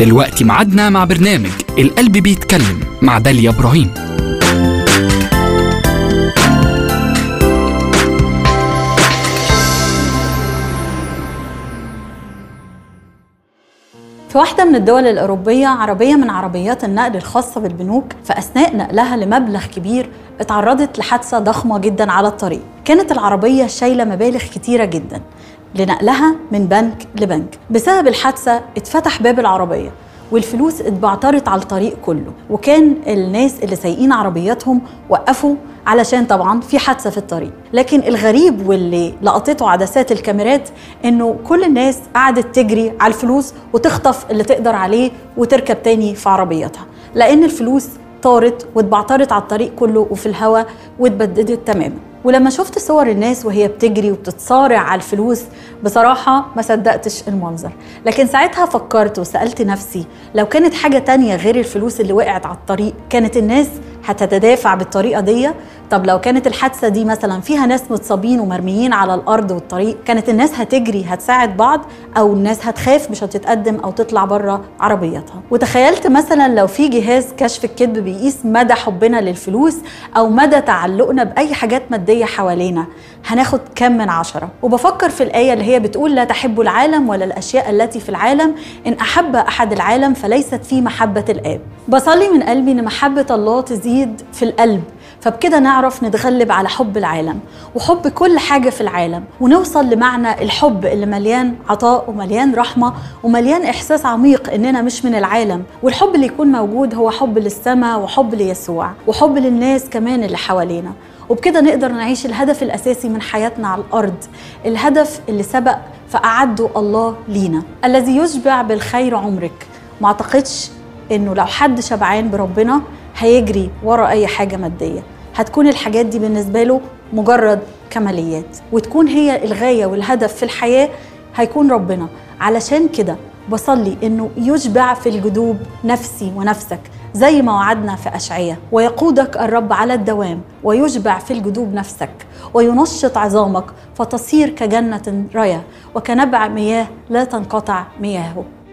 دلوقتي معادنا مع برنامج القلب بيتكلم مع داليا إبراهيم في واحدة من الدول الأوروبية عربية من عربيات النقل الخاصة بالبنوك فأثناء نقلها لمبلغ كبير اتعرضت لحادثة ضخمة جدا على الطريق كانت العربية شايلة مبالغ كتيرة جدا لنقلها من بنك لبنك بسبب الحادثة اتفتح باب العربية والفلوس اتبعترت على الطريق كله وكان الناس اللي سايقين عربياتهم وقفوا علشان طبعا في حادثه في الطريق لكن الغريب واللي لقطته عدسات الكاميرات انه كل الناس قعدت تجري على الفلوس وتخطف اللي تقدر عليه وتركب تاني في عربياتها لان الفلوس طارت واتبعترت على الطريق كله وفي الهواء واتبددت تماما ولما شفت صور الناس وهي بتجري وبتتصارع على الفلوس بصراحة ما صدقتش المنظر لكن ساعتها فكرت وسألت نفسي لو كانت حاجة تانية غير الفلوس اللي وقعت على الطريق كانت الناس هتتدافع بالطريقة دي طب لو كانت الحادثة دي مثلا فيها ناس متصابين ومرميين على الأرض والطريق كانت الناس هتجري هتساعد بعض أو الناس هتخاف مش هتتقدم أو تطلع بره عربيتها وتخيلت مثلا لو في جهاز كشف الكذب بيقيس مدى حبنا للفلوس أو مدى تعلقنا بأي حاجات مادية حوالينا هناخد كم من عشرة وبفكر في الآية اللي هي بتقول لا تحب العالم ولا الأشياء التي في العالم إن أحب أحد العالم فليست في محبة الآب بصلي من قلبي إن محبة الله تزيد في القلب فبكده نعرف نتغلب على حب العالم وحب كل حاجة في العالم ونوصل لمعنى الحب اللي مليان عطاء ومليان رحمة ومليان إحساس عميق إننا مش من العالم والحب اللي يكون موجود هو حب للسماء وحب ليسوع وحب للناس كمان اللي حوالينا وبكده نقدر نعيش الهدف الأساسي من حياتنا على الأرض الهدف اللي سبق فأعده الله لينا الذي يشبع بالخير عمرك ما أعتقدش إنه لو حد شبعان بربنا هيجري ورا أي حاجة مادية هتكون الحاجات دي بالنسبة له مجرد كماليات وتكون هي الغاية والهدف في الحياة هيكون ربنا علشان كده بصلي انه يشبع في الجدوب نفسي ونفسك زي ما وعدنا في أشعية ويقودك الرب على الدوام ويشبع في الجدوب نفسك وينشط عظامك فتصير كجنة ريا وكنبع مياه لا تنقطع مياهه